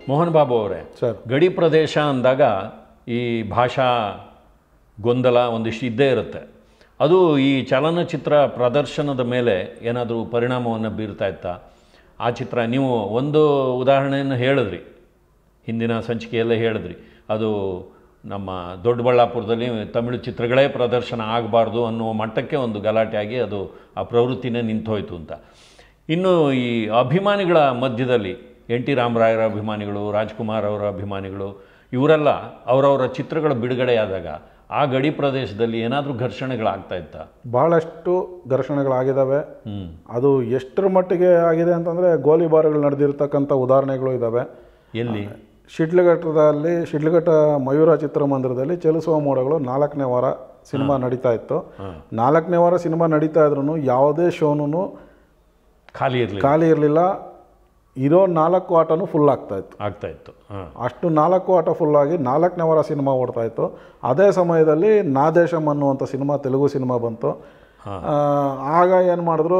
ಮೋಹನ್ ಬಾಬು ಅವರೇ ಸರ್ ಗಡಿ ಪ್ರದೇಶ ಅಂದಾಗ ಈ ಭಾಷಾ ಗೊಂದಲ ಒಂದಿಷ್ಟು ಇದ್ದೇ ಇರುತ್ತೆ ಅದು ಈ ಚಲನಚಿತ್ರ ಪ್ರದರ್ಶನದ ಮೇಲೆ ಏನಾದರೂ ಪರಿಣಾಮವನ್ನು ಬೀರ್ತಾ ಇತ್ತಾ ಆ ಚಿತ್ರ ನೀವು ಒಂದು ಉದಾಹರಣೆಯನ್ನು ಹೇಳಿದ್ರಿ ಹಿಂದಿನ ಸಂಚಿಕೆಯಲ್ಲೇ ಹೇಳಿದ್ರಿ ಅದು ನಮ್ಮ ದೊಡ್ಡಬಳ್ಳಾಪುರದಲ್ಲಿ ತಮಿಳು ಚಿತ್ರಗಳೇ ಪ್ರದರ್ಶನ ಆಗಬಾರ್ದು ಅನ್ನುವ ಮಟ್ಟಕ್ಕೆ ಒಂದು ಗಲಾಟೆ ಆಗಿ ಅದು ಆ ಪ್ರವೃತ್ತಿನೇ ನಿಂತೋಯ್ತು ಅಂತ ಇನ್ನು ಈ ಅಭಿಮಾನಿಗಳ ಮಧ್ಯದಲ್ಲಿ ಎನ್ ಟಿ ರಾಮರಾಯರ ಅಭಿಮಾನಿಗಳು ರಾಜ್ಕುಮಾರ್ ಅವರ ಅಭಿಮಾನಿಗಳು ಇವರೆಲ್ಲ ಅವರವರ ಚಿತ್ರಗಳ ಬಿಡುಗಡೆಯಾದಾಗ ಆ ಗಡಿ ಪ್ರದೇಶದಲ್ಲಿ ಏನಾದರೂ ಘರ್ಷಣೆಗಳಾಗ್ತಾ ಇತ್ತಾ ಭಾಳಷ್ಟು ಘರ್ಷಣೆಗಳಾಗಿದ್ದಾವೆ ಹ್ಞೂ ಅದು ಎಷ್ಟರ ಮಟ್ಟಿಗೆ ಆಗಿದೆ ಅಂತಂದರೆ ಗೋಲಿಬಾರ್ಗಳು ನಡೆದಿರ್ತಕ್ಕಂಥ ಉದಾಹರಣೆಗಳು ಇದ್ದಾವೆ ಎಲ್ಲಿ ಶಿಡ್ಲಘಟ್ಟದಲ್ಲಿ ಶಿಡ್ಲಘಟ್ಟ ಮಯೂರ ಚಿತ್ರಮಂದಿರದಲ್ಲಿ ಚಲಿಸುವ ಮೋಡಗಳು ನಾಲ್ಕನೇ ವಾರ ಸಿನಿಮಾ ನಡೀತಾ ಇತ್ತು ನಾಲ್ಕನೇ ವಾರ ಸಿನಿಮಾ ನಡೀತಾ ಇದ್ರೂ ಯಾವುದೇ ಶೋನು ಖಾಲಿ ಇರಲಿ ಖಾಲಿ ಇರಲಿಲ್ಲ ಇರೋ ನಾಲ್ಕು ಆಟನೂ ಫುಲ್ ಆಗ್ತಾ ಇತ್ತು ಆಗ್ತಾ ಇತ್ತು ಹಾಂ ಅಷ್ಟು ನಾಲ್ಕು ಆಟ ಫುಲ್ಲಾಗಿ ನಾಲ್ಕನೇ ವಾರ ಸಿನಿಮಾ ಓಡ್ತಾ ಇತ್ತು ಅದೇ ಸಮಯದಲ್ಲಿ ನಾದೇಶಂ ಅನ್ನುವಂಥ ಸಿನಿಮಾ ತೆಲುಗು ಸಿನಿಮಾ ಬಂತು ಆ, ಆಗ ಏನು ಮಾಡಿದ್ರು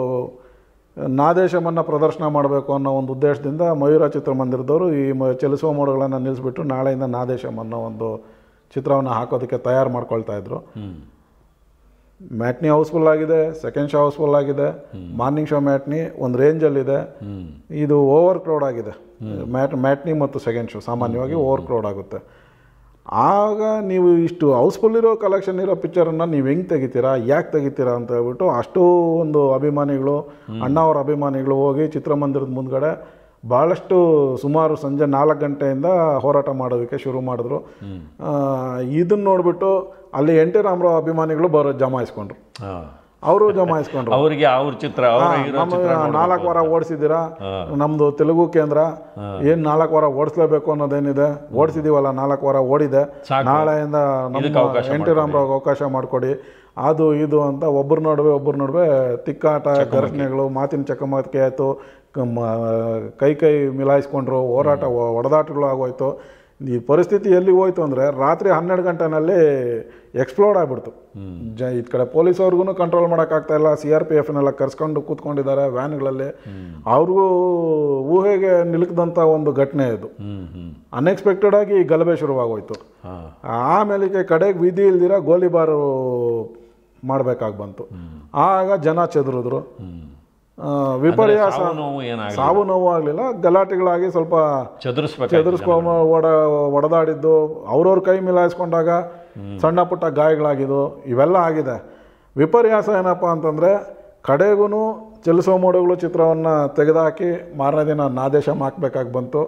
ನಾದೇಶಮನ್ನು ಪ್ರದರ್ಶನ ಮಾಡಬೇಕು ಅನ್ನೋ ಒಂದು ಉದ್ದೇಶದಿಂದ ಮಯೂರ ಚಿತ್ರಮಂದಿರದವರು ಈ ಮ ಚಲಿಸುವ ಮೋಡಗಳನ್ನು ನಿಲ್ಲಿಸ್ಬಿಟ್ಟು ನಾಳೆಯಿಂದ ನಾದೇಶಂ ಅನ್ನೋ ಒಂದು ಚಿತ್ರವನ್ನು ಹಾಕೋದಕ್ಕೆ ತಯಾರು ಮಾಡ್ಕೊಳ್ತಾ ಇದ್ರು ಹ್ಞೂ ಮ್ಯಾಟ್ನಿ ಹೌಸ್ಫುಲ್ ಆಗಿದೆ ಸೆಕೆಂಡ್ ಶೋ ಹೌಸ್ಫುಲ್ ಆಗಿದೆ ಮಾರ್ನಿಂಗ್ ಶೋ ಮ್ಯಾಟ್ನಿ ಒಂದು ರೇಂಜಲ್ಲಿದೆ ಹ್ಞೂ ಇದು ಓವರ್ ಕ್ರೌಡ್ ಆಗಿದೆ ಮ್ಯಾಟ್ ಮ್ಯಾಟ್ನಿ ಮತ್ತು ಸೆಕೆಂಡ್ ಶೋ ಸಾಮಾನ್ಯವಾಗಿ ಓವರ್ ಕ್ರೌಡ್ ಆಗುತ್ತೆ ಆಗ ನೀವು ಇಷ್ಟು ಹೌಸ್ಫುಲ್ ಇರೋ ಕಲೆಕ್ಷನ್ ಇರೋ ಪಿಕ್ಚರನ್ನು ನೀವು ಹೆಂಗೆ ತೆಗಿತೀರಾ ಯಾಕೆ ತೆಗಿತೀರಾ ಅಂತ ಹೇಳ್ಬಿಟ್ಟು ಅಷ್ಟೂ ಒಂದು ಅಭಿಮಾನಿಗಳು ಅಣ್ಣವರ ಅಭಿಮಾನಿಗಳು ಹೋಗಿ ಚಿತ್ರಮಂದಿರದ ಮುಂದ್ಗಡೆ ಭಾಳಷ್ಟು ಸುಮಾರು ಸಂಜೆ ನಾಲ್ಕು ಗಂಟೆಯಿಂದ ಹೋರಾಟ ಮಾಡೋದಕ್ಕೆ ಶುರು ಮಾಡಿದ್ರು ಇದನ್ನು ನೋಡಿಬಿಟ್ಟು ಅಲ್ಲಿ ಎನ್ ಟಿ ರಾಮರಾವ್ ಅಭಿಮಾನಿಗಳು ಬರೋ ಜಮಾಯಿಸ್ಕೊಂಡ್ರು ಹಾಂ ಅವರು ಜಮಾಯಿಸ್ಕೊಂಡ್ರು ಅವರಿಗೆ ಅವ್ರ ಚಿತ್ರ ಅವರ ಹೀರೋ ನಮ್ಮ ಚಿತ್ರ ನಾಲ್ಕು ವಾರ ಓಡಿಸಿದ್ದೀರಾ ನಮ್ದು ತೆಲುಗು ಕೇಂದ್ರ ಏನ್ ನಾಲ್ಕು ವಾರ ಓಡಿಸ್ಲೇಬೇಕು ಅನ್ನೋದೇನಿದೆ ಓಡಿಸಿದೀವಲ್ಲ ನಾಲ್ಕು ವಾರ ಓಡಿದೆ ಸಾಕು. ನಾಳೆಯಿಂದ ಇದಕ್ಕೆ ನಮ್ಮ ಅವಕಾಶ ಎನ್ ಟಿ ರಾಮರಾವ್ ಅವಕಾಶ ಮಾಡಿಕೊಡಿ ಅದು ಇದು ಅಂತ ಒಬ್ಬರ ನಡುವೆ ಒಬ್ಬರ ನಡುವೆ ತಿಕ್ಕಾಟ ಘರ್ಷಣೆಗಳು ಮಾತಿನ ಚಕಮಕಿ ಆಯಿತು ಕೈ ಕೈ ಮಿಲಾಯಿಸ್ಕೊಂಡ್ರು ಹೋರಾಟ ಒ- ಹೊಡೆದಾಟಗಳು ಆಗೋಯ್ತು ಈ ಪರಿಸ್ಥಿತಿ ಎಲ್ಲಿ ಹೋಯ್ತು ಅಂದರೆ ರಾತ್ರಿ ಹನ್ನೆರಡು ಗಂಟೆನಲ್ಲಿ ಎಕ್ಸ್ಪ್ಲೋಡ್ ಆಗಿಬಿಡ್ತು ಜ ಈ ಕಡೆ ಪೊಲೀಸವ್ರಿಗೂ ಕಂಟ್ರೋಲ್ ಮಾಡೋಕ್ಕಾಗ್ತಾ ಇಲ್ಲ ಸಿ ಆರ್ ಪಿ ಎಫ್ನೆಲ್ಲ ಕರ್ಸ್ಕೊಂಡು ಕೂತ್ಕೊಂಡಿದ್ದಾರೆ ವ್ಯಾನ್ಗಳಲ್ಲಿ ಅವ್ರಿಗೂ ಊಹೆಗೆ ನಿಲುಕದಂಥ ಒಂದು ಘಟನೆ ಇದು ಹ್ಞೂ ಹ್ಞೂ ಅನ್ಎಕ್ಸ್ಪೆಕ್ಟೆಡ್ ಆಗಿ ಗಲಭೆ ಶುರುವಾಗೋಯ್ತು ಹಾಂ ಆಮೇಲೆ ಕಡೆಗೆ ವಿಧಿ ಇಲ್ದಿರ ಗೋಲಿಬಾರು ಮಾಡಬೇಕಾಗಿ ಬಂತು ಆಗ ಜನ ಚೆದರಿದ್ರು ಆ, ವಿಪರ್ಯಾಸ ಸಾವು ನೋವು ಏನಾಗಲಿ ಸಾವು ನೋವು ಆಗಲಿಲ್ಲ ಗಲಾಟೆಗಳಾಗಿ ಸ್ವಲ್ಪ ಚದುರಿಸ್ಬೇಕು ಚದುರಿಸ್ಕೊಂಬ ಒಡ ಒಡೆದಾಡಿದ್ದು ಅವ್ರವ್ರ ಕೈ ಮಿಲಾಯಿಸ್ಕೊಂಡಾಗ ಸಣ್ಣ ಪುಟ್ಟ ಗಾಯಗಳಾಗಿದ್ದು ಇವೆಲ್ಲ ಆಗಿದೆ ವಿಪರ್ಯಾಸ ಏನಪ್ಪ ಅಂತಂದರೆ ಕಡೆಗೂ ಚಲಿಸೋ ಮೋಡಗಳು ಚಿತ್ರವನ್ನು ತೆಗೆದುಹಾಕಿ ಮಾರನೇ ದಿನ ನಾದೇಶಂ ಹಾಕ್ಬೇಕಾಗಿ ಬಂತು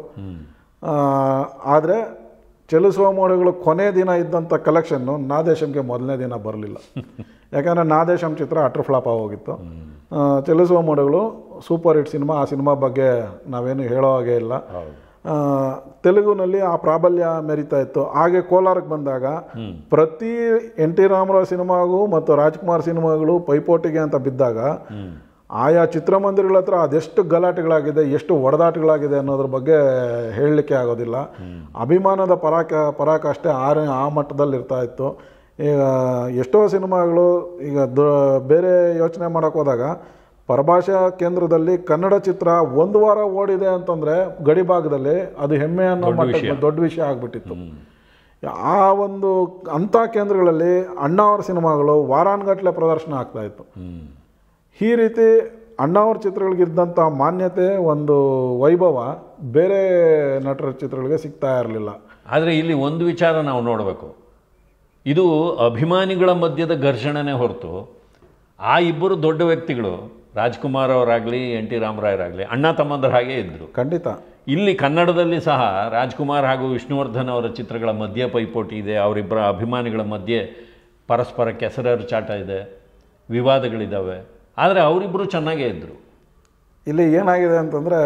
ಆದರೆ ಚಲಿಸುವ ಮೋಡಗಳು ಕೊನೆ ದಿನ ಇದ್ದಂಥ ಕಲೆಕ್ಷನ್ನು ನಾದೇಶಂಗೆ ಮೊದಲನೇ ದಿನ ಬರಲಿಲ್ಲ ಯಾಕಂದರೆ ನಾದೇಶಂ ಚಿತ್ರ ಅಟ್ರ್ ಫ್ಲಾಪ್ ಆಗೋಗಿತ್ತು ಆ, Chalisuva Modagalu super hit cinema ಆ ಸಿನಿಮಾ ಬಗ್ಗೆ ನಾವೇನು ಹೇಳೋ ಹಾಗೆ ಇಲ್ಲ ಹೌದು ಆ, ತೆಲುಗುನಲ್ಲಿ ಆ ಪ್ರಾಬಲ್ಯ ಮೆರಿತಾ ಇತ್ತು ಹಾಗೆ ಕೋಲಾರಕ್ಕೆ ಬಂದಾಗ ಪ್ರತಿ ಎನ್ ಟಿ ರಾಮರಾವ್ ಸಿನಿಮಾಗೂ ಮತ್ತು ರಾಜ್ಕುಮಾರ್ ಸಿನಿಮಾಗಳು ಪೈಪೋಟಿಗೆ ಅಂತ ಬಿದ್ದಾಗ ಆಯಾ ಚಿತ್ರಮಂದಿರಗಳ ಹತ್ರ ಅದೆಷ್ಟು ಗಲಾಟೆಗಳಾಗಿದೆ ಎಷ್ಟು ಹೊಡೆದಾಟಗಳಾಗಿದೆ ಅನ್ನೋದ್ರ ಬಗ್ಗೆ ಹೇಳಲಿಕ್ಕೆ ಆಗೋದಿಲ್ಲ ಅಭಿಮಾನದ ಪರಾಕ ಪರಾಕಾಷ್ಠೆ ಆ ಆ ಮಟ್ಟದಲ್ಲಿ ಇರ್ತಾ ಇತ್ತು ಈಗ ಎಷ್ಟೋ ಸಿನಿಮಾಗಳು ಈಗ ದ ಬೇರೆ ಯೋಚನೆ ಮಾಡೋಕೆ ಹೋದಾಗ ಪರಭಾಷಾ ಕೇಂದ್ರದಲ್ಲಿ ಕನ್ನಡ ಚಿತ್ರ ಒಂದು ವಾರ ಓಡಿದೆ ಅಂತಂದರೆ ಗಡಿ ಭಾಗದಲ್ಲಿ ಅದು ಹೆಮ್ಮೆ ಅನ್ನೋ ಮಟ್ಟಕ್ಕೆ ದೊಡ್ಡ ವಿಷಯ ಆಗಿಬಿಟ್ಟಿತ್ತು ಆ ಒಂದು ಅಂಥ ಕೇಂದ್ರಗಳಲ್ಲಿ ಅಣ್ಣಾವರ ಸಿನಿಮಾಗಳು ವಾರಾನ್ಗಟ್ಲೆ ಪ್ರದರ್ಶನ ಆಗ್ತಾ ಇತ್ತು ಹ್ಞೂ ಈ ರೀತಿ ಅಣ್ಣಾವ್ರ ಚಿತ್ರಗಳಿಗಿದ್ದಂಥ ಮಾನ್ಯತೆ ಒಂದು ವೈಭವ ಬೇರೆ ನಟರ ಚಿತ್ರಗಳಿಗೆ ಸಿಗ್ತಾ ಇರಲಿಲ್ಲ ಆದರೆ ಇಲ್ಲಿ ಒಂದು ವಿಚಾರ ನಾವು ನೋಡಬೇಕು ಇದು ಅಭಿಮಾನಿಗಳ ಮಧ್ಯದ ಘರ್ಷಣೆನೇ ಹೊರತು ಆ ಇಬ್ಬರು ದೊಡ್ಡ ವ್ಯಕ್ತಿಗಳು ರಾಜ್ಕುಮಾರ್ ಅವರಾಗಲಿ ಎನ್ ಟಿ ರಾಮರಾಯರಾಗಲಿ ಅಣ್ಣ ತಮ್ಮಂದ್ರ ಹಾಗೆ ಇದ್ದರು ಖಂಡಿತ ಇಲ್ಲಿ ಕನ್ನಡದಲ್ಲಿ ಸಹ ರಾಜ್ಕುಮಾರ್ ಹಾಗೂ ವಿಷ್ಣುವರ್ಧನ್ ಅವರ ಚಿತ್ರಗಳ ಮಧ್ಯೆ ಪೈಪೋಟಿ ಇದೆ ಅವರಿಬ್ಬರ ಅಭಿಮಾನಿಗಳ ಮಧ್ಯೆ ಪರಸ್ಪರ ಕೆಸರಚಾಟ ಇದೆ ವಿವಾದಗಳಿದ್ದಾವೆ ಆದರೆ ಅವರಿಬ್ಬರು ಚೆನ್ನಾಗೇ ಇದ್ದರು ಇಲ್ಲಿ ಏನಾಗಿದೆ ಅಂತಂದರೆ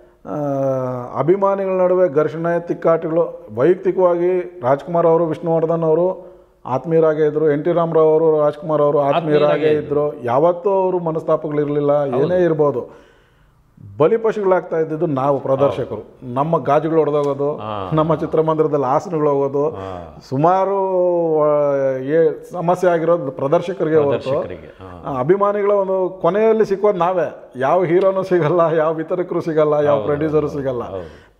ಅಭಿಮಾನಿಗಳ ನಡುವೆ ಘರ್ಷಣೆ ತಿಕ್ಕಾಟಗಳು ವೈಯಕ್ತಿಕವಾಗಿ ರಾಜ್ಕುಮಾರ್ ಅವರು ವಿಷ್ಣುವರ್ಧನ್ ಅವರು ಆತ್ಮೀಯರಾಗೇ ಇದ್ರು ಎನ್ ಟಿ ರಾಮರಾವ್ ಅವರು ರಾಜ್ಕುಮಾರ್ ಅವರು ಆತ್ಮೀಯರಾಗೇ ಇದ್ರು ಯಾವತ್ತೂ ಅವರು ಮನಸ್ತಾಪಗಳಿರಲಿಲ್ಲ ಏನೇ ಇರ್ಬೋದು ಬಲಿಪಶುಗಳಾಗ್ತಾ ಇದ್ದಿದ್ದು ನಾವು ಪ್ರದರ್ಶಕರು ನಮ್ಮ ಗಾಜುಗಳು ಹೊಡೆದೋಗೋದು ನಮ್ಮ ಚಿತ್ರಮಂದಿರದಲ್ಲಿ ಆಸನಗಳು ಹೋಗೋದು ಸುಮಾರು ಆ, ಏ- ಸಮಸ್ಯೆ ಆಗಿರೋದು ಪ್ರದರ್ಶಕರಿಗೆ ಹೊರತು ದರ್ಶಕರಿಗೆ ಹಾಂ ಆ, ಅಭಿಮಾನಿಗಳ ಒಂದು ಕೊನೆಯಲ್ಲಿ ಸಿಕ್ಕೋದು ನಾವೇ ಯಾವ ಹೀರೋನು ಸಿಗಲ್ಲ ಯಾವ ವಿತರಕರು ಸಿಗಲ್ಲ ಯಾವ ಪ್ರೊಡ್ಯೂಸರು ಸಿಗಲ್ಲ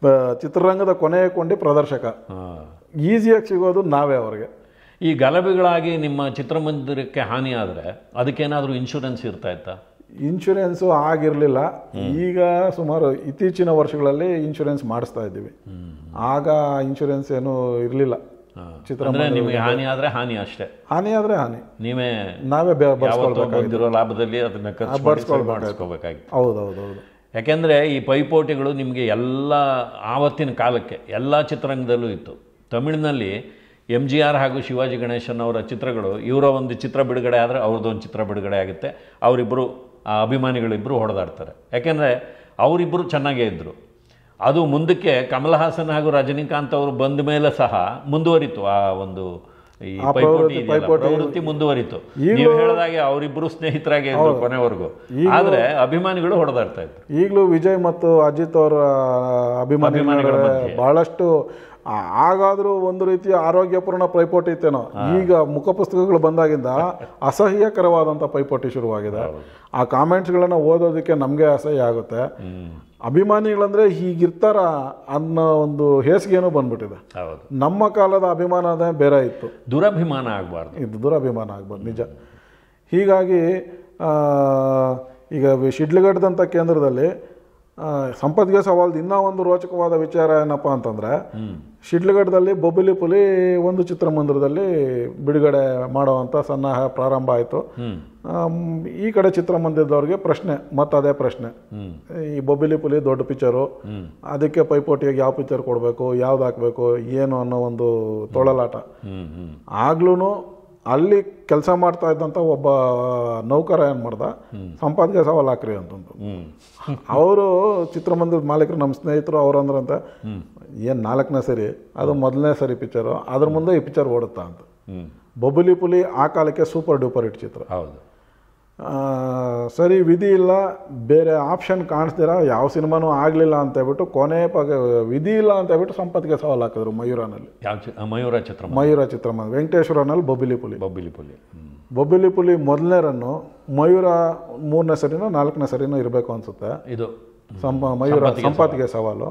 ಪ- ಚಿತ್ರರಂಗದ ಕೊನೆಯ ಕೊಂಡಿ ಪ್ರದರ್ಶಕ ಹಾಂ ಈಸಿಯಾಗಿ ಸಿಗೋದು ನಾವೇ ಅವ್ರಿಗೆ ಈ ಗಲಭೆಗಳಾಗಿ ನಿಮ್ಮ ಚಿತ್ರಮಂದಿರಕ್ಕೆ ಹಾನಿ ಆದರೆ ಅದಕ್ಕೇನಾದರೂ ಇನ್ಶೂರೆನ್ಸ್ ಇರ್ತಾ ಇತ್ತಾ ಇನ್ಶೂರೆನ್ಸು ಆಗಿರಲಿಲ್ಲ ಈಗ ಸುಮಾರು ಇತ್ತೀಚಿನ ವರ್ಷಗಳಲ್ಲಿ ಇನ್ಶೂರೆನ್ಸ್ ಮಾಡಿಸ್ತಾ ಇದ್ದೀವಿ ಆಗ ಇನ್ಶೂರೆನ್ಸ್ ಏನು ಇರಲಿಲ್ಲ ಚಿತ್ರ ಅಂದರೆ ನಿಮಗೆ ಹಾನಿ ಆದರೆ ಹಾನಿ ಅಷ್ಟೇ ಹಾನಿ ಆದರೆ ಹಾನಿ ನೀವೇ ನಾವೇ ಬೆ- ಯಾವತ್ತೋ ಬರ್ಸ್ಕೊಳ್ಬೇಕು ಬಂದಿರೋ ಲಾಭದಲ್ಲಿ ಅದನ್ನ ಖರ್ಚು ಮಾಡಿ ಸರಿ ಮಾಡಿಸ್ಕೋಬೇಕಾಗಿ ಹೌದು ಹೌದು ಹೌದು ಯಾಕೆಂದರೆ ಈ ಪೈಪೋಟಿಗಳು ನಿಮಗೆ ಎಲ್ಲ ಆವತ್ತಿನ ಕಾಲಕ್ಕೆ ಎಲ್ಲ ಚಿತ್ರರಂಗದಲ್ಲೂ ಇತ್ತು ತಮಿಳಿನಲ್ಲಿ ಎಮ್ ಜಿ ಆರ್ ಹಾಗೂ ಶಿವಾಜಿ ಗಣೇಶನ್ ಅವರ ಚಿತ್ರಗಳು ಇವರ ಒಂದು ಚಿತ್ರ ಬಿಡುಗಡೆ ಆದರೆ ಅವ್ರದ್ದೊಂದು ಚಿತ್ರ ಬಿಡುಗಡೆ ಆಗುತ್ತೆ ಅವರಿಬ್ಬರು ಆ ಅಭಿಮಾನಿಗಳಿಬ್ಬರು ಹೊಡೆದಾಡ್ತಾರೆ ಯಾಕೆಂದರೆ ಅವರಿಬ್ಬರು ಚೆನ್ನಾಗೇ ಇದ್ದರು ಅದು ಮುಂದಕ್ಕೆ ಕಮಲ್ ಹಾಸನ್ ಹಾಗೂ ರಜನಿಕಾಂತ್ ಅವರು ಬಂದ ಮೇಲೆ ಸಹ ಮುಂದುವರಿತು ಆ ಒಂದು ಈ ಪೈಪೋಟಿ ಇದೆಯಲ್ಲ, ಪ್ರವೃತ್ತಿ ಮುಂದುವರಿತು ನೀವು ಹೇಳಿದಾಗೆ ಅವರಿಬ್ಬರು ಸ್ನೇಹಿತರಾಗಿ ಇದ್ರು ಕೊನೆವರೆಗೂ ಆದ್ರೆ ಅಭಿಮಾನಿಗಳು ಹೊಡೆದಾಡ್ತಾ ಇದ್ರು ಈಗಲೂ ವಿಜಯ್ ಮತ್ತು ಅಜಿತ್ ಅವರ ಅಭಿಮಾನಿಗಳ ನಡುವೆ ಬಹಳಷ್ಟು ಆ- ಆಗಾದ್ರೂ ಒಂದು ರೀತಿಯ ಆರೋಗ್ಯಪೂರ್ಣ ಪೈಪೋಟಿ ಇತ್ತೇನೋ ಈಗ ಮುಖಪುಸ್ತಕಗಳು ಬಂದಾಗಿಂದ ಅಸಹ್ಯಕರವಾದಂಥ ಪೈಪೋಟಿ ಶುರುವಾಗಿದೆ ಆ ಕಾಮೆಂಟ್ಸ್ಗಳನ್ನು ಓದೋದಕ್ಕೆ ನಮಗೆ ಅಸಹ್ಯ ಆಗುತ್ತೆ ಅಭಿಮಾನಿಗಳಂದ್ರೆ ಹೀಗಿರ್ತಾರ ಅನ್ನೋ ಒಂದು ಹೇಸಿಗೆನೂ ಬಂದ್ಬಿಟ್ಟಿದೆ ಹೌದು ನಮ್ಮ ಕಾಲದ ಅಭಿಮಾನನೇ ಬೇರೆ ಇತ್ತು ದುರಭಿಮಾನ ಆಗಬಾರ್ದು ಇದು ದುರಭಿಮಾನ ಆಗ್ಬೋದು ನಿಜ ಹೀಗಾಗಿ ಆ, ಈಗ ವಿ- ಶಿಡ್ಲಘಟ್ಟದಂಥ ಕೇಂದ್ರದಲ್ಲಿ ಆ, ಸಂಪತ್ಗೆ ಸವಾಲ್ದು ಇನ್ನೂ ಒಂದು ರೋಚಕವಾದ ವಿಚಾರ ಏನಪ್ಪ ಅಂತಂದರೆ ಶಿಡ್ಲಘಟ್ಟದಲ್ಲಿ ಬೊಬ್ಬಿಲಿ ಪುಲಿ ಒಂದು ಚಿತ್ರಮಂದಿರದಲ್ಲಿ ಬಿಡುಗಡೆ ಮಾಡುವಂಥ ಸನ್ನಾಹ ಪ್ರಾರಂಭ ಆಯಿತು ಈ ಕಡೆ ಚಿತ್ರಮಂದಿರದವ್ರಿಗೆ ಪ್ರಶ್ನೆ ಮತ್ತು ಅದೇ ಪ್ರಶ್ನೆ ಈ ಬೊಬ್ಬಿಲಿ ಪುಲಿ ದೊಡ್ಡ ಪಿಕ್ಚರು ಅದಕ್ಕೆ ಪೈಪೋಟಿಯಾಗಿ ಯಾವ ಪಿಕ್ಚರ್ ಕೊಡಬೇಕು ಯಾವ್ದು ಹಾಕಬೇಕು ಏನು ಅನ್ನೋ ಒಂದು ತೊಳಲಾಟ ಹ್ಮ್ ಹ್ಮ್ ಆಗ್ಲೂ ಅಲ್ಲಿ ಕೆಲಸ ಮಾಡ್ತಾ ಇದ್ದಂಥ ಒಬ್ಬ ನೌಕರ ಏನು ಮಾಡ್ದ ಸಂಪಾದನೆ ಸವಾಲು ಹಾಕ್ರಿ ಅಂತಂದು ಹ್ಮ್ ಅವರು ಚಿತ್ರಮಂದಿರದ ಮಾಲೀಕರು ನಮ್ಮ ಸ್ನೇಹಿತರು ಅವ್ರು ಅಂದ್ರಂತೆ ಏನು ನಾಲ್ಕನೇ ಸರಿ ಅದು ಮೊದಲನೇ ಸರಿ ಪಿಕ್ಚರು ಅದ್ರ ಮುಂದೆ ಈ ಪಿಕ್ಚರ್ ಓಡುತ್ತಾ ಅಂತ ಹ್ಮ್ ಬೊಬ್ಬುಲಿ ಪುಲಿ ಆ ಕಾಲಕ್ಕೆ ಸೂಪರ್ ಡೂಪರ್ ಹಿಟ್ ಚಿತ್ರ ಹೌದು ಆ, ಸರಿ ವಿಧಿ ಇಲ್ಲ ಬೇರೆ ಆಪ್ಷನ್ ಕಾಣಿಸ್ದಿರ ಯಾವ ಸಿನಿಮಾನೂ ಆಗಲಿಲ್ಲ ಅಂತ ಹೇಳ್ಬಿಟ್ಟು ಕೊನೆ ಪಗ ವಿಧಿ ಇಲ್ಲ ಅಂತ ಹೇಳ್ಬಿಟ್ಟು ಸಂಪತ್ಗೆ ಸವಾಲು ಹಾಕಿದ್ರು ಮಯೂರನಲ್ಲಿ ಯಾವ ಚಿ ಆ, ಮಯೂರ ಚಿತ್ರ ಮಯೂರ ಚಿತ್ರಮಂದಿರ ವೆಂಕಟೇಶ್ವರನಲ್ಲಿ ಬೊಬ್ಬಿಲಿ ಪುಲಿ ಬೊಬ್ಬಿಲಿ ಪುಲಿ ಹ್ಮ್ ಬೊಬ್ಬಿಲಿ ಪುಲಿ ಮೊದಲನೇ ರನ್ನು ಮಯೂರ ಮೂರನೇ ಸರಿನೋ ನಾಲ್ಕನೇ ಸರಿನೋ ಇರಬೇಕು ಅನ್ಸುತ್ತೆ ಇದು ಸಂಪ ಮಯೂರ ಸಂಪಾತಿಗೆ ಸವಾಲು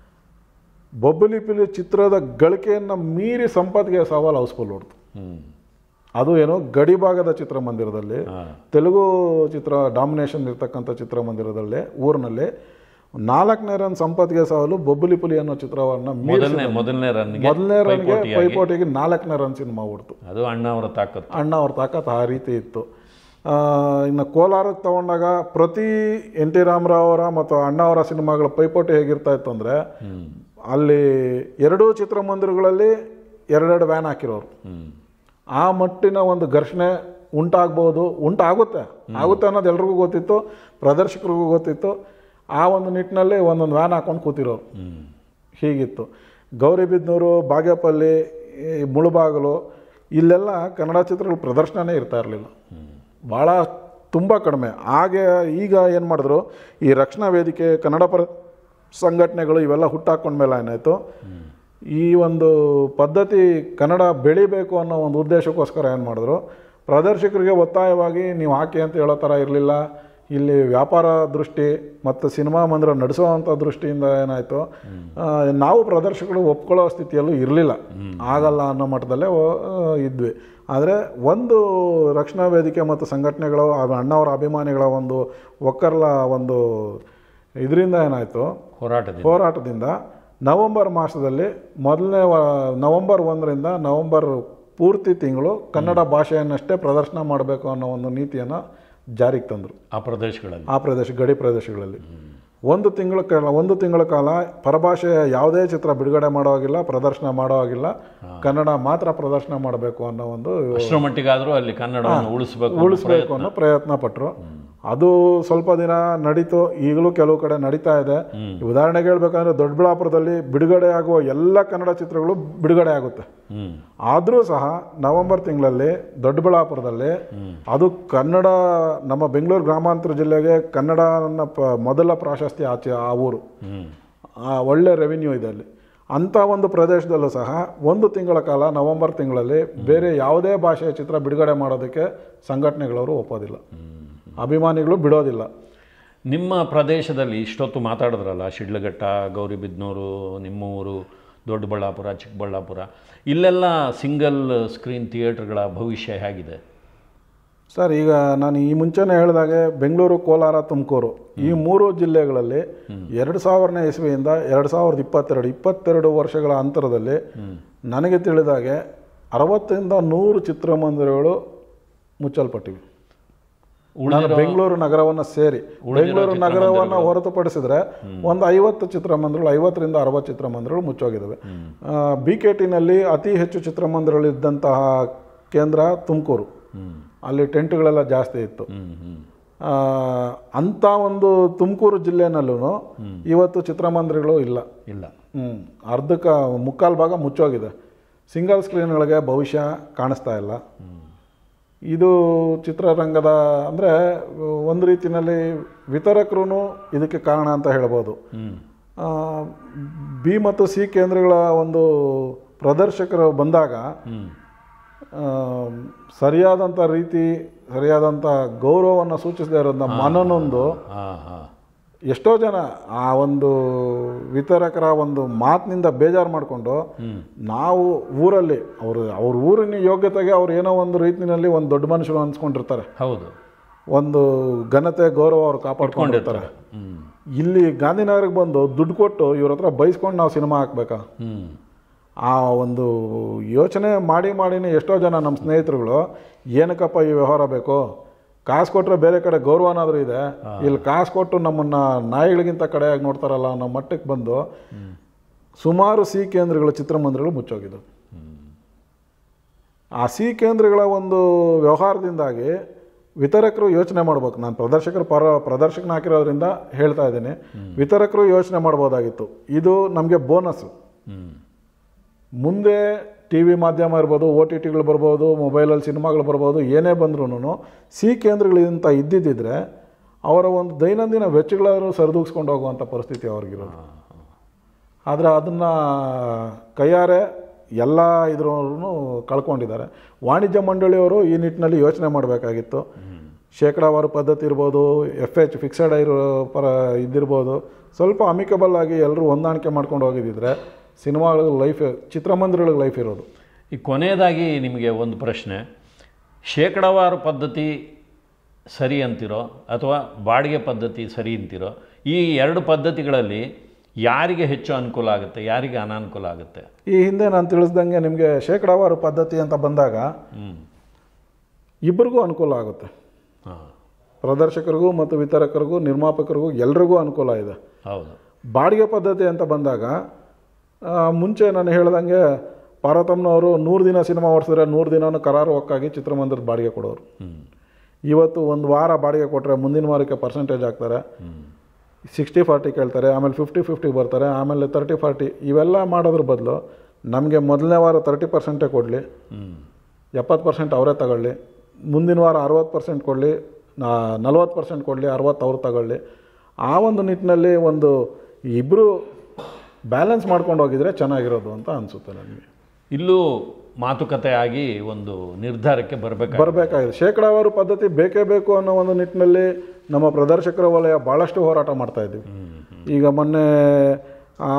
ಬೊಬ್ಬಿಲಿ ಪುಲಿ ಚಿತ್ರದ ಗಳಿಕೆಯನ್ನು ಮೀರಿ ಸಂಪಾತಿಗೆ ಸವಾಲು ಹೌಸ್ಫುಲ್ ಹೊಡ್ತು ಹ್ಮ್ ಅದು ಏನೋ ಗಡಿ ಭಾಗದ ಚಿತ್ರಮಂದಿರದಲ್ಲಿ ಹಾ. ತೆಲುಗು ಚಿತ್ರ ಡಾಮಿನೇಷನ್ ಇರ್ತಕ್ಕಂಥ ಚಿತ್ರಮಂದಿರದಲ್ಲಿ ಊರಿನಲ್ಲಿ ನಾಲ್ಕನೇ ರನ್ ಸಂಪತ್ಗೆ ಸವಾಲು ಬೊಬ್ಬುಲಿ ಪುಲಿ ಅನ್ನೋ ಚಿತ್ರವನ್ನು ಮೀರಿ ಮೊದಲನೇ ಮೊದಲನೇ ರನ್ಗೆ ಮೊದಲನೇ ರನ್ಗೆ ಪೈಪೋಟಿಗೆ ನಾಲ್ಕನೇ ರನ್ ಸಿನಿಮಾ ಹೊಡ್ತು ಅದು ಅಣ್ಣ ಅವರ ತಾಕತ್ತು ಅಣ್ಣ ಅವ್ರ ತಾಕತ್ ಆ ರೀತಿ ಇತ್ತು ಆ, ಇನ್ನು ಕೋಲಾರಕ್ಕೆ ತಗೊಂಡಾಗ ಪ್ರತಿ ಎನ್ ಟಿ ರಾಮರಾವ್ ಅವರ ಮತ್ತು ಅಣ್ಣ ಅವರ ಸಿನಿಮಾಗಳ ಪೈಪೋಟಿ ಹೇಗಿರ್ತಾ ಇತ್ತು ಅಂದರೆ ಅಲ್ಲಿ ಎರಡೂ ಚಿತ್ರಮಂದಿರಗಳಲ್ಲಿ ಎರಡೆರಡು ವ್ಯಾನ್ ಹಾಕಿರೋರು ಹ್ಮ್ ಆ ಮಟ್ಟಿನ ಒಂದು ಘರ್ಷಣೆ ಉಂಟಾಗ್ಬೋದು ಉಂಟಾಗುತ್ತೆ ಆಗುತ್ತೆ ಅನ್ನೋದು ಎಲ್ರಿಗೂ ಗೊತ್ತಿತ್ತು ಪ್ರದರ್ಶಕರಿಗೂ ಗೊತ್ತಿತ್ತು ಆ ಒಂದು ನಿಟ್ಟಿನಲ್ಲಿ ಒಂದೊಂದು ವ್ಯಾನ್ ಹಾಕೊಂಡು ಕೂತಿರೋರು ಹ್ಮ್ ಹೀಗಿತ್ತು ಗೌರಿಬಿದನೂರು ಬಾಗೇಪಲ್ಲಿ ಈ ಮುಳುಬಾಗಲು ಇಲ್ಲೆಲ್ಲ ಕನ್ನಡ ಚಿತ್ರಗಳ ಪ್ರದರ್ಶನನೇ ಇರ್ತಾ ಇರಲಿಲ್ಲ ಭಾಳ ತುಂಬ ಕಡಿಮೆ ಹಾಗೆ ಈಗ ಏನು ಮಾಡಿದ್ರು ಈ ರಕ್ಷಣಾ ವೇದಿಕೆ ಕನ್ನಡ ಪರ ಸಂಘಟನೆಗಳು ಇವೆಲ್ಲ ಹುಟ್ಟಾಕೊಂಡ್ಮೇಲೆ ಏನಾಯಿತು ಈ ಒಂದು ಪದ್ಧತಿ ಕನ್ನಡ ಬೆಳಿಬೇಕು ಅನ್ನೋ ಒಂದು ಉದ್ದೇಶಕ್ಕೋಸ್ಕರ ಏನು ಮಾಡಿದ್ರು ಪ್ರದರ್ಶಕರಿಗೆ ಒತ್ತಾಯವಾಗಿ ನೀವು ಹಾಕಿ ಅಂತ ಹೇಳೋ ಥರ ಇರಲಿಲ್ಲ ಇಲ್ಲಿ ವ್ಯಾಪಾರ ದೃಷ್ಟಿ ಮತ್ತು ಸಿನಿಮಾ ಮಂದಿರ ನಡೆಸುವಂಥ ದೃಷ್ಟಿಯಿಂದ ಏನಾಯಿತು ನಾವು ಪ್ರದರ್ಶಕರು ಒಪ್ಕೊಳ್ಳೋ ಸ್ಥಿತಿಯಲ್ಲೂ ಇರಲಿಲ್ಲ ಆಗಲ್ಲ ಅನ್ನೋ ಮಟ್ಟದಲ್ಲೇ ಓ- ಆ, ಇದ್ವಿ ಆದರೆ ಒಂದು ರಕ್ಷಣಾ ವೇದಿಕೆ ಮತ್ತು ಸಂಘಟನೆಗಳು ಆ ಅಣ್ಣವರ ಅಭಿಮಾನಿಗಳ ಒಂದು ಒಕ್ಕರ್ಲ ಒಂದು ಇದರಿಂದ ಏನಾಯಿತು ಹೋರಾಟದಿಂದ ಹೋರಾಟದಿಂದ ನವೆಂಬರ್ ಮಾಸದಲ್ಲಿ ಮೊದಲನೇ ವ- ನವೆಂಬರ್ ಒಂದರಿಂದ ನವೆಂಬರ್ ಪೂರ್ತಿ ತಿಂಗಳು ಕನ್ನಡ ಭಾಷೆಯನ್ನಷ್ಟೇ ಪ್ರದರ್ಶನ ಮಾಡಬೇಕು ಅನ್ನೋ ಒಂದು ನೀತಿಯನ್ನು ಜಾರಿಗೆ ತಂದರು ಆ ಪ್ರದೇಶಗಳಲ್ಲಿ ಆ ಪ್ರದೇಶ ಗಡಿ ಪ್ರದೇಶಗಳಲ್ಲಿ ಒಂದು ತಿಂಗಳ ಕಾಲ ಒಂದು ತಿಂಗಳ ಕಾಲ ಪರಭಾಷೆಯ ಯಾವುದೇ ಚಿತ್ರ ಬಿಡುಗಡೆ ಮಾಡೋ ಹಾಗಿಲ್ಲ ಪ್ರದರ್ಶನ ಮಾಡೋ ಹಾಗಿಲ್ಲ ಕನ್ನಡ ಮಾತ್ರ ಪ್ರದರ್ಶನ ಮಾಡಬೇಕು ಅನ್ನೋ ಒಂದು ಅಷ್ಟರ ಮಟ್ಟಿಗಾದ್ರೂ ಅಲ್ಲಿ ಕನ್ನಡವನ್ನು ಉಳಿಸ್ಬೇಕು ಅನ್ನೋ ಉಳಿಸ್ಬೇಕು ಅನ್ನೋ ಪ್ರಯತ್ನ ಪಟ್ಟರು ಅದು ಸ್ವಲ್ಪ ದಿನ ನಡೀತು ಈಗಲೂ ಕೆಲವು ಕಡೆ ನಡೀತಾ ಇದೆ ಉದಾಹರಣೆಗೆ ಹೇಳ್ಬೇಕಂದ್ರೆ ದೊಡ್ಡಬಳ್ಳಾಪುರದಲ್ಲಿ ಬಿಡುಗಡೆ ಆಗುವ ಎಲ್ಲ ಕನ್ನಡ ಚಿತ್ರಗಳು ಬಿಡುಗಡೆ ಆಗುತ್ತೆ ಹ್ಮ್ ಆದರೂ ಸಹ ನವೆಂಬರ್ ತಿಂಗಳಲ್ಲಿ ದೊಡ್ಡಬಳ್ಳಾಪುರದಲ್ಲಿ ಅದು ಕನ್ನಡ ನಮ್ಮ ಬೆಂಗಳೂರು ಗ್ರಾಮಾಂತರ ಜಿಲ್ಲೆಗೆ ಕನ್ನಡನ ಪ ಮೊದಲ ಪ್ರಾಶಸ್ತ್ಯ ಆಚೆ ಆ ಊರು ಹ್ಮ್ ಆ ಒಳ್ಳೆ ರೆವಿನ್ಯೂ ಇದೆ ಅಲ್ಲಿ ಅಂಥ ಒಂದು ಪ್ರದೇಶದಲ್ಲೂ ಸಹ ಒಂದು ತಿಂಗಳ ಕಾಲ ನವೆಂಬರ್ ತಿಂಗಳಲ್ಲಿ ಬೇರೆ ಯಾವುದೇ ಭಾಷೆಯ ಚಿತ್ರ ಬಿಡುಗಡೆ ಮಾಡೋದಕ್ಕೆ ಸಂಘಟನೆಗಳವರು ಒಪ್ಪೋದಿಲ್ಲ ಅಭಿಮಾನಿಗಳು ಬಿಡೋದಿಲ್ಲ ನಿಮ್ಮ ಪ್ರದೇಶದಲ್ಲಿ ಇಷ್ಟೊತ್ತು ಮಾತಾಡಿದ್ರಲ್ಲ ಶಿಡ್ಲಘಟ್ಟ ಗೌರಿಬಿದನೂರು ನಿಮ್ಮ ಊರು ದೊಡ್ಡಬಳ್ಳಾಪುರ ಚಿಕ್ಕಬಳ್ಳಾಪುರ ಇಲ್ಲೆಲ್ಲ ಸಿಂಗಲ್ ಸ್ಕ್ರೀನ್ ಥಿಯೇಟ್ರ್ಗಳ ಭವಿಷ್ಯ ಹೇಗಿದೆ ಸರ್ ಈಗ ನಾನು ಈ ಮುಂಚೆನೇ ಹೇಳಿದಾಗೆ ಬೆಂಗಳೂರು ಕೋಲಾರ ತುಮಕೂರು ಈ ಮೂರು ಜಿಲ್ಲೆಗಳಲ್ಲಿ ಎರಡು ಸಾವಿರನೇ ಇಸ್ವಿಯಿಂದ ಎರಡು ಸಾವಿರದ ಇಪ್ಪತ್ತೆರಡು ಇಪ್ಪತ್ತೆರಡು ವರ್ಷಗಳ ಅಂತರದಲ್ಲಿ ನನಗೆ ತಿಳಿದಾಗೆ ಅರವತ್ತರಿಂದ ನೂರು ಚಿತ್ರಮಂದಿರಗಳು ಮುಚ್ಚಲ್ಪಟ್ಟಿವೆ ನಾನು ಉಳಿದಿರೋ ಬೆಂಗಳೂರು ನಗರವನ್ನು ಸೇರಿ ಉಳಿದಿರೋ ಬೆಂಗಳೂರು ನಗರವನ್ನು ಹೊರತುಪಡಿಸಿದ್ರೆ ಒಂದು ಐವತ್ತು ಚಿತ್ರಮಂದಿರಗಳು ಐವತ್ತರಿಂದ ಅರವತ್ತು ಚಿತ್ರಮಂದಿರಗಳು ಮುಚ್ಚೋಗಿದ್ದಾವೆ ಬಿ ಕೆ ಟಿನಲ್ಲಿ ಅತಿ ಹೆಚ್ಚು ಚಿತ್ರಮಂದಿರಗಳಿದ್ದಂತಹ ಕೇಂದ್ರ ತುಮಕೂರು ಅಲ್ಲಿ ಟೆಂಟ್ಗಳೆಲ್ಲ ಜಾಸ್ತಿ ಇತ್ತು ಹ್ಮ್, ಹ್ಮ್. ಆ, ಅಂಥ ಒಂದು ತುಮಕೂರು ಜಿಲ್ಲೆನಲ್ಲೂ ಇವತ್ತು ಚಿತ್ರಮಂದಿರಗಳು ಇಲ್ಲ ಇಲ್ಲ ಹ್ಮ್ ಅರ್ಧಕ್ಕೆ ಮುಕ್ಕಾಲು ಭಾಗ ಮುಚ್ಚೋಗಿದೆ ಸಿಂಗಲ್ ಸ್ಕ್ರೀನ್ಗಳಿಗೆ ಭವಿಷ್ಯ ಕಾಣಿಸ್ತಾ ಇಲ್ಲ ಇದು ಚಿತ್ರರಂಗದ ಅಂದರೆ ಒಂದು ರೀತಿಯಲ್ಲಿ ವಿತರಕರು ಇದಕ್ಕೆ ಕಾರಣ ಅಂತ ಹೇಳ್ಬೋದು ಹ್ಮ್. ಆ, ಬಿ ಮತ್ತು ಸಿ ಕೇಂದ್ರಗಳ ಒಂದು ಪ್ರದರ್ಶಕರು ಬಂದಾಗ ಹ್ಮ್. ಆ, ಸರಿಯಾದಂಥ ರೀತಿ ಸರಿಯಾದಂಥ ಗೌರವವನ್ನು ಸೂಚಿಸದೇ ಇರೋದನ್ನ ಮನನೊಂದು ಹಾ ಹಾ ಎಷ್ಟೋ ಜನ ಆ ಒಂದು ವಿತರಕರ ಒಂದು ಮಾತಿನಿಂದ ಬೇಜಾರು ಮಾಡಿಕೊಂಡು ನಾವು ಊರಲ್ಲಿ ಅವರು ಅವ್ರ ಊರಿನ ಯೋಗ್ಯತೆಗೆ ಅವ್ರು ಏನೋ ಒಂದು ರೀತಿಯಲ್ಲಿ ಒಂದು ದೊಡ್ಡ ಮನುಷ್ಯರು ಅನ್ಸ್ಕೊಂಡಿರ್ತಾರೆ ಹೌದು ಒಂದು ಘನತೆ ಗೌರವ ಅವ್ರು ಕಾಪಾಡ್ಕೊಂಡಿರ್ತಾರೆ ಹ್ಮ್ ಇಲ್ಲಿ ಗಾಂಧಿನಗರಕ್ಕೆ ಬಂದು ದುಡ್ಡು ಕೊಟ್ಟು ಇವ್ರ ಹತ್ರ ಬೈಸ್ಕೊಂಡು ನಾವು ಸಿನಿಮಾ ಹಾಕ್ಬೇಕಾ ಹ್ಮ್ ಆ ಒಂದು ಯೋಚನೆ ಮಾಡಿ ಮಾಡಿನೇ ಎಷ್ಟೋ ಜನ ನಮ್ಮ ಸ್ನೇಹಿತರುಗಳು ಏನಕ್ಕಪ್ಪ ಈ ವ್ಯವಹಾರ ಬೇಕು ಕಾಸು ಕೊಟ್ಟರೆ ಬೇರೆ ಕಡೆ ಗೌರವನಾದರೂ ಇದೆ ಇಲ್ಲಿ ಕಾಸು ಕೊಟ್ಟು ನಮ್ಮನ್ನು ನಾಯಿಗಳಿಗಿಂತ ಕಡೆಯಾಗಿ ನೋಡ್ತಾರಲ್ಲ ಅನ್ನೋ ಮಟ್ಟಕ್ಕೆ ಬಂದು ಸುಮಾರು ಸಿ ಕೇಂದ್ರಗಳ ಚಿತ್ರಮಂದಿರಗಳು ಮುಚ್ಚೋಗಿದ್ದವು ಆ ಸಿ ಕೇಂದ್ರಗಳ ಒಂದು ವ್ಯವಹಾರದಿಂದಾಗಿ ವಿತರಕರು ಯೋಚನೆ ಮಾಡ್ಬೇಕು ನಾನು ಪ್ರದರ್ಶಕರು ಪರ ಪ್ರದರ್ಶಕನ ಹಾಕಿರೋದ್ರಿಂದ ಹೇಳ್ತಾ ಇದ್ದೀನಿ ವಿತರಕರು ಯೋಚನೆ ಮಾಡ್ಬೋದಾಗಿತ್ತು ಇದು ನಮಗೆ ಬೋನಸ್ಸು ಹ್ಮ್ ಮುಂದೆ ಟಿ ವಿ ಮಾಧ್ಯಮ ಇರ್ಬೋದು ಓ ಟಿ ಟಿಗಳು ಬರ್ಬೋದು ಮೊಬೈಲಲ್ಲಿ ಸಿನಿಮಾಗಳು ಬರ್ಬೋದು ಏನೇ ಬಂದ್ರೂ ಸಿ ಕೇಂದ್ರಗಳಿಂತ ಇದ್ದಿದ್ದಿದ್ರೆ ಅವರ ಒಂದು ದೈನಂದಿನ ವೆಚ್ಚಗಳಾದರೂ ಸರಿದೂಗಿಸ್ಕೊಂಡು ಹೋಗುವಂಥ ಪರಿಸ್ಥಿತಿ ಅವ್ರಿಗಿರೋದು ಆದರೆ ಅದನ್ನು ಕೈಯಾರೆ ಎಲ್ಲ ಇದ್ರೂ ಕಳ್ಕೊಂಡಿದ್ದಾರೆ ವಾಣಿಜ್ಯ ಮಂಡಳಿಯವರು ಈ ನಿಟ್ಟಿನಲ್ಲಿ ಯೋಚನೆ ಮಾಡಬೇಕಾಗಿತ್ತು ಶೇಕಡಾವಾರು ಪದ್ಧತಿ ಇರ್ಬೋದು ಎಫ್ ಎಚ್ ಫಿಕ್ಸೆಡ್ ಇರೋ ಪರ ಇದ್ದಿರ್ಬೋದು ಸ್ವಲ್ಪ ಅಮಿಕಬಲ್ ಆಗಿ ಎಲ್ಲರೂ ಹೊಂದಾಣಿಕೆ ಮಾಡ್ಕೊಂಡು ಹೋಗಿದ್ದಿದ್ರೆ ಸಿನಿಮಾಗಳಿಗೆ ಲೈಫ್ ಚಿತ್ರಮಂದಿರಗಳಿಗೆ ಲೈಫ್ ಇರೋದು ಈ ಕೊನೆಯದಾಗಿ ನಿಮಗೆ ಒಂದು ಪ್ರಶ್ನೆ ಶೇಕಡಾವಾರು ಪದ್ಧತಿ ಸರಿ ಅಂತಿರೋ ಅಥವಾ ಬಾಡಿಗೆ ಪದ್ಧತಿ ಸರಿ ಅಂತಿರೋ ಈ ಎರಡು ಪದ್ಧತಿಗಳಲ್ಲಿ ಯಾರಿಗೆ ಹೆಚ್ಚು ಅನುಕೂಲ ಆಗುತ್ತೆ ಯಾರಿಗೆ ಅನಾನುಕೂಲ ಆಗುತ್ತೆ ಈ ಹಿಂದೆ ನಾನು ತಿಳಿಸ್ದಂಗೆ ನಿಮಗೆ ಶೇಕಡಾವಾರು ಪದ್ಧತಿ ಅಂತ ಬಂದಾಗ ಹ್ಞೂ ಇಬ್ಬರಿಗೂ ಅನುಕೂಲ ಆಗುತ್ತೆ ಹಾಂ ಪ್ರದರ್ಶಕರಿಗೂ ಮತ್ತು ವಿತರಕರಿಗೂ ನಿರ್ಮಾಪಕರಿಗೂ ಎಲ್ರಿಗೂ ಅನುಕೂಲ ಇದೆ ಹೌದು ಬಾಡಿಗೆ ಪದ್ಧತಿ ಅಂತ ಬಂದಾಗ ಆ, ಮುಂಚೆ ನಾನು ಹೇಳ್ದಂಗೆ ಪಾರ್ವತಮ್ಮನವರು ನೂರು ದಿನ ಸಿನಿಮಾ ಓಡಿಸಿದ್ರೆ ನೂರು ದಿನನೂ ಕರಾರು ಒಕ್ಕಾಗಿ ಚಿತ್ರಮಂದಿರದ ಬಾಡಿಗೆ ಕೊಡೋರು ಹ್ಞೂ ಇವತ್ತು ಒಂದು ವಾರ ಬಾಡಿಗೆ ಕೊಟ್ಟರೆ ಮುಂದಿನ ವಾರಕ್ಕೆ ಪರ್ಸೆಂಟೇಜ್ ಹಾಕ್ತಾರೆ ಹ್ಞೂ ಸಿಕ್ಸ್ಟಿ ಫಾರ್ಟಿ ಕೇಳ್ತಾರೆ ಆಮೇಲೆ ಫಿಫ್ಟಿ ಫಿಫ್ಟಿ ಬರ್ತಾರೆ ಆಮೇಲೆ ತರ್ಟಿ ಫಾರ್ಟಿ ಇವೆಲ್ಲ ಮಾಡೋದ್ರ ಬದಲು ನಮಗೆ ಮೊದಲನೇ ವಾರ ತರ್ಟಿ ಪರ್ಸೆಂಟೇ ಕೊಡಲಿ ಹ್ಞೂ ಎಪ್ಪತ್ತು ಪರ್ಸೆಂಟ್ ಅವರೇ ತಗೊಳ್ಳಿ ಮುಂದಿನ ವಾರ ಅರವತ್ತು ಪರ್ಸೆಂಟ್ ಕೊಡಲಿ ನಲ್ವತ್ತು ಪರ್ಸೆಂಟ್ ಕೊಡಲಿ ಅರವತ್ತು ಅವ್ರು ತಗೊಳ್ಳಿ ಆ ಒಂದು ನಿಟ್ಟಿನಲ್ಲಿ ಒಂದು ಇಬ್ಬರು ಬ್ಯಾಲೆನ್ಸ್ ಮಾಡ್ಕೊಂಡು ಹೋಗಿದ್ರೆ ಚೆನ್ನಾಗಿರೋದು ಅಂತ ಅನಿಸುತ್ತೆ ನನಗೆ ಇಲ್ಲೂ ಮಾತುಕತೆ ಆಗಿ ಒಂದು ನಿರ್ಧಾರಕ್ಕೆ ಬರಬೇಕು ಬರಬೇಕಾಗಿದೆ ಶೇಕಡಾವಾರು ಪದ್ಧತಿ ಬೇಕೇ ಬೇಕು ಅನ್ನೋ ಒಂದು ನಿಟ್ಟಿನಲ್ಲಿ ನಮ್ಮ ಪ್ರದರ್ಶಕರ ವಲಯ ಭಾಳಷ್ಟು ಹೋರಾಟ ಮಾಡ್ತಾ ಇದ್ದೀವಿ ಈಗ ಮೊನ್ನೆ ಆ,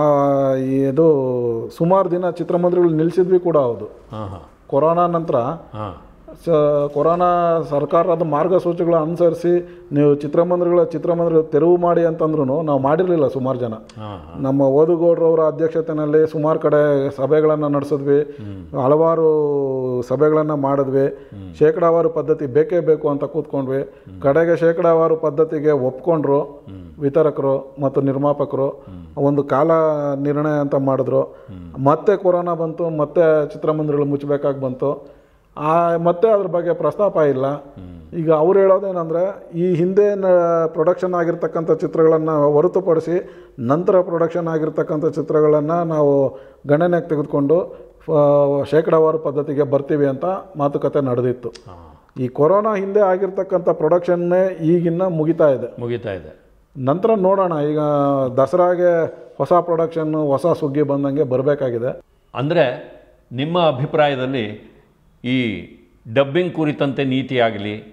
ಇದು ಸುಮಾರು ದಿನ ಚಿತ್ರಮಂದಿರಗಳು ನಿಲ್ಲಿಸಿದ್ವಿ ಕೂಡ ಹೌದು ಹಾಂ ಹಾಂ ಕೊರೋನಾ ನಂತರ ಹಾಂ ಸ ಕೊರೋನಾ ಸರ್ಕಾರದ ಮಾರ್ಗಸೂಚಿಗಳ ಅನುಸರಿಸಿ ನೀವು ಚಿತ್ರಮಂದಿರಗಳ ಚಿತ್ರಮಂದಿರ ತೆರವು ಮಾಡಿ ಅಂತಂದ್ರೂ ನಾವು ಮಾಡಿರಲಿಲ್ಲ ಸುಮಾರು ಜನ ಹಾಂ ಹಾಂ ನಮ್ಮ ಓದುಗೌಡ್ರವರ ಅಧ್ಯಕ್ಷತೆಯಲ್ಲಿ ಸುಮಾರು ಕಡೆ ಸಭೆಗಳನ್ನು ನಡೆಸಿದ್ವಿ ಹಲವಾರು ಸಭೆಗಳನ್ನು ಮಾಡಿದ್ವಿ ಶೇಕಡಾವಾರು ಪದ್ಧತಿ ಬೇಕೇ ಬೇಕು ಅಂತ ಕೂತ್ಕೊಂಡ್ವಿ ಕಡೆಗೆ ಶೇಕಡಾವಾರು ಪದ್ಧತಿಗೆ ಒಪ್ಕೊಂಡ್ರು ವಿತರಕರು ಮತ್ತು ನಿರ್ಮಾಪಕರು ಒಂದು ಕಾಲ ನಿರ್ಣಯ ಅಂತ ಮಾಡಿದ್ರು ಮತ್ತೆ ಕೊರೋನಾ ಬಂತು ಮತ್ತೆ ಚಿತ್ರಮಂದಿರಗಳು ಮುಚ್ಚಬೇಕಾಗಿ ಬಂತು ಆ ಮತ್ತೆ ಅದ್ರ ಬಗ್ಗೆ ಪ್ರಸ್ತಾಪ ಇಲ್ಲ ಈಗ ಅವ್ರು ಹೇಳೋದೇನೆಂದರೆ ಈ ಹಿಂದೆ ಪ್ರೊಡಕ್ಷನ್ ಆಗಿರ್ತಕ್ಕಂಥ ಚಿತ್ರಗಳನ್ನು ಹೊರತುಪಡಿಸಿ ನಂತರ ಪ್ರೊಡಕ್ಷನ್ ಆಗಿರ್ತಕ್ಕಂಥ ಚಿತ್ರಗಳನ್ನು ನಾವು ಗಣನೆಗೆ ತೆಗೆದುಕೊಂಡು ಆ, ಶೇಕಡಾವಾರು ಪದ್ಧತಿಗೆ ಬರ್ತೀವಿ ಅಂತ ಮಾತುಕತೆ ನಡೆದಿತ್ತು ಹಾಂ ಈ ಕೊರೋನಾ ಹಿಂದೆ ಆಗಿರ್ತಕ್ಕಂಥ ಪ್ರೊಡಕ್ಷನ್ನೇ ಈಗಿನ್ನ ಮುಗಿತಾ ಇದೆ ಮುಗಿತಾ ಇದೆ ನಂತರ ನೋಡೋಣ ಈಗ ದಸರಾಗೆ ಹೊಸ ಪ್ರೊಡಕ್ಷನ್ನು ಹೊಸ ಸುಗ್ಗಿ ಬಂದಂಗೆ ಬರಬೇಕಾಗಿದೆ ಅಂದರೆ ನಿಮ್ಮ ಅಭಿಪ್ರಾಯದಲ್ಲಿ ಈ ಡಬ್ಬಿಂಗ್ ಕುರಿತಂತೆ ನೀತಿ ಆಗಲಿ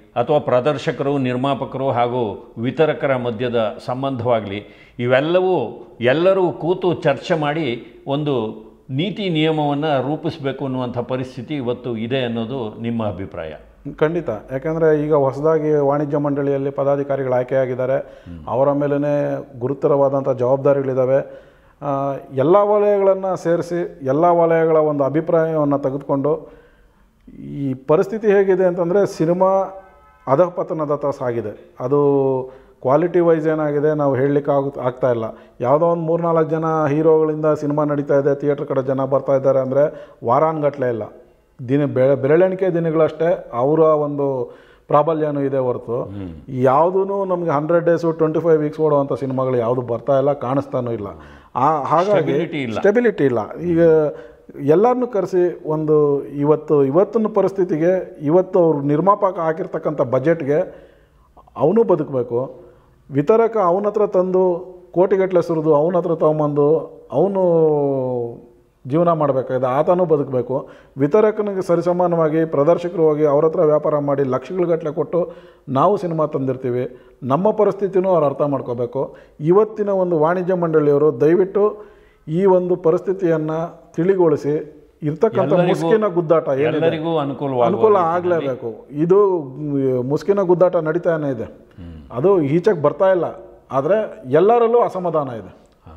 ಅಥವಾ ಪ್ರದರ್ಶಕರು ನಿರ್ಮಾಪಕರು ಹಾಗೂ ವಿತರಕರ ಮಧ್ಯದ ಸಂಬಂಧವಾಗಲಿ ಇವೆಲ್ಲವೂ ಎಲ್ಲರೂ ಕೂತು ಚರ್ಚೆ ಮಾಡಿ ಒಂದು ನೀತಿ ನಿಯಮವನ್ನು ರೂಪಿಸಬೇಕು ಅನ್ನುವಂಥ ಪರಿಸ್ಥಿತಿ ಇವತ್ತು ಇದೆ ಅನ್ನೋದು ನಿಮ್ಮ ಅಭಿಪ್ರಾಯ ಖಂಡಿತ ಯಾಕಂದರೆ ಈಗ ಹೊಸದಾಗಿ ವಾಣಿಜ್ಯ ಮಂಡಳಿಯಲ್ಲಿ ಪದಾಧಿಕಾರಿಗಳು ಆಯ್ಕೆಯಾಗಿದ್ದಾರೆ ಅವರ ಮೇಲೇ ಗುರುತರವಾದಂಥ ಜವಾಬ್ದಾರಿಗಳಿದ್ದಾವೆ ಎಲ್ಲ ವಲಯಗಳನ್ನು ಸೇರಿಸಿ ಎಲ್ಲ ವಲಯಗಳ ಒಂದು ಅಭಿಪ್ರಾಯವನ್ನು ತೆಗೆದುಕೊಂಡು ಈ ಪರಿಸ್ಥಿತಿ ಹೇಗಿದೆ ಅಂತಂದರೆ ಸಿನಿಮಾ ಅಧಪತನದತ್ತ ಸಾಗಿದೆ ಅದು ಕ್ವಾಲಿಟಿ ವೈಸ್ ಏನಾಗಿದೆ ನಾವು ಹೇಳಲಿಕ್ಕೆ ಆಗ ಆಗ್ತಾ ಇಲ್ಲ ಯಾವುದೋ ಒಂದು ಮೂರ್ನಾಲ್ಕು ಜನ ಹೀರೋಗಳಿಂದ ಸಿನಿಮಾ ನಡೀತಾ ಇದೆ ಥಿಯೇಟ್ರ್ ಕಡೆ ಜನ ಬರ್ತಾ ಇದ್ದಾರೆ ಅಂದರೆ ವಾರಾನ್ಗಟ್ಲೆ ಇಲ್ಲ ದಿನ ಬೆಳೆ ಬೆರಳೆಣಿಕೆ ದಿನಗಳಷ್ಟೇ ಅವರ ಒಂದು ಪ್ರಾಬಲ್ಯನೂ ಇದೆ ಹೊರತು ಯಾವುದೂ ನಮಗೆ hundred days twenty five weeks ಓಡುವಂಥ ಸಿನಿಮಾಗಳು ಯಾವುದು ಬರ್ತಾ ಇಲ್ಲ ಕಾಣಿಸ್ತಾನೂ ಇಲ್ಲ ಆ ಹಾಗಾಗಿ Stability ಇಲ್ಲ. ಸ್ಟೆಬಿಲಿಟಿ ಇಲ್ಲ ಈಗ ಎಲ್ಲರನ್ನೂ ಕರೆಸಿ ಒಂದು ಇವತ್ತು ಇವತ್ತಿನ ಪರಿಸ್ಥಿತಿಗೆ ಇವತ್ತು ಅವ್ರು ನಿರ್ಮಾಪಕ ಹಾಕಿರ್ತಕ್ಕಂಥ ಬಜೆಟ್ಗೆ ಅವನು ಬದುಕಬೇಕು ವಿತರಕ ಅವನ ಹತ್ರ ತಂದು ಕೋಟಿಗಟ್ಟಲೆ ಸುರಿದು ಅವನ ಹತ್ರ ತೊಗೊಂಬಂದು ಅವನು ಜೀವನ ಮಾಡಬೇಕಾಗಿದೆ ಆತನೂ ಬದುಕಬೇಕು ವಿತರಕನಿಗೆ ಸರಿಸಮಾನವಾಗಿ ಪ್ರದರ್ಶಕರು ಹೋಗಿ ಅವ್ರ ಹತ್ರ ವ್ಯಾಪಾರ ಮಾಡಿ ಲಕ್ಷಗಳುಗಟ್ಟಲೆ ಕೊಟ್ಟು ನಾವು ಸಿನಿಮಾ ತಂದಿರ್ತೀವಿ ನಮ್ಮ ಪರಿಸ್ಥಿತಿನೂ ಅವ್ರು ಅರ್ಥ ಮಾಡ್ಕೋಬೇಕು ಇವತ್ತಿನ ಒಂದು ವಾಣಿಜ್ಯ ಮಂಡಳಿಯವರು ದಯವಿಟ್ಟು ಈ ಒಂದು ಪರಿಸ್ಥಿತಿಯನ್ನು ತಿಳಿಗೊಳಿಸಿ ಇರ್ತಕ್ಕಂಥ ಎಲ್ಲರಿಗೂ- ಮುಸ್ಕಿನ ಗುದ್ದಾಟ ಏನಿದೆ ಎಲ್ಲರಿಗೂ ಅನುಕೂಲವಾಗುವ ಅನುಕೂಲ ಆಗಲೇಬೇಕು ಇದು ಮ್, ಮುಸ್ಕಿನ ಗುದ್ದಾಟ ನಡೀತಾನೆ ಇದೆ ಅದು ಈಚೆಗೆ ಬರ್ತಾ ಇಲ್ಲ ಆದರೆ ಎಲ್ಲರಲ್ಲೂ ಅಸಮಾಧಾನ ಇದೆ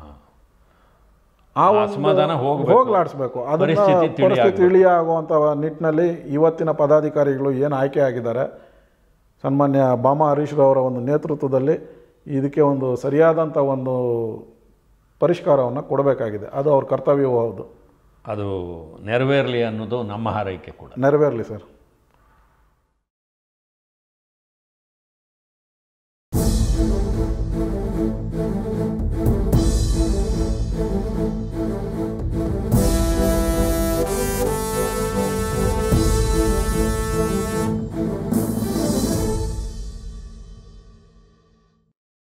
ಆ ಆ ಒಂದು ಅಸಮಾಧಾನ ಹೋಗ್ಬೇಕು. ಹೋಗ್ಲಾಡಿಸ್ಬೇಕು ಅದನ್ನ ಪರಿಸ್ಥಿತಿ ತಿಳಿ ಪರಿಸ್ಥಿತಿ ತಿಳಿಯಾಗುವಂಥ ನಿಟ್ಟಿನಲ್ಲಿ ಇವತ್ತಿನ ಪದಾಧಿಕಾರಿಗಳು ಏನು ಆಯ್ಕೆ ಆಗಿದ್ದಾರೆ ಸನ್ಮಾನ್ಯ ಬಾಮಾ ಹರೀಶ್ ಅವರ ಒಂದು ನೇತೃತ್ವದಲ್ಲಿ ಇದಕ್ಕೆ ಒಂದು ಸರಿಯಾದಂಥ ಒಂದು ಪರಿಷ್ಕಾರವನ್ನು ಕೊಡಬೇಕಾಗಿದೆ ಅದು ಅವ್ರ ಕರ್ತವ್ಯವೂ ಹೌದು ಅದು ನೆರವೇರಲಿ ಅನ್ನೋದು ನಮ್ಮ ಹಾರೈಕೆ ಕೂಡ ನೆರವೇರಲಿ ಸರ್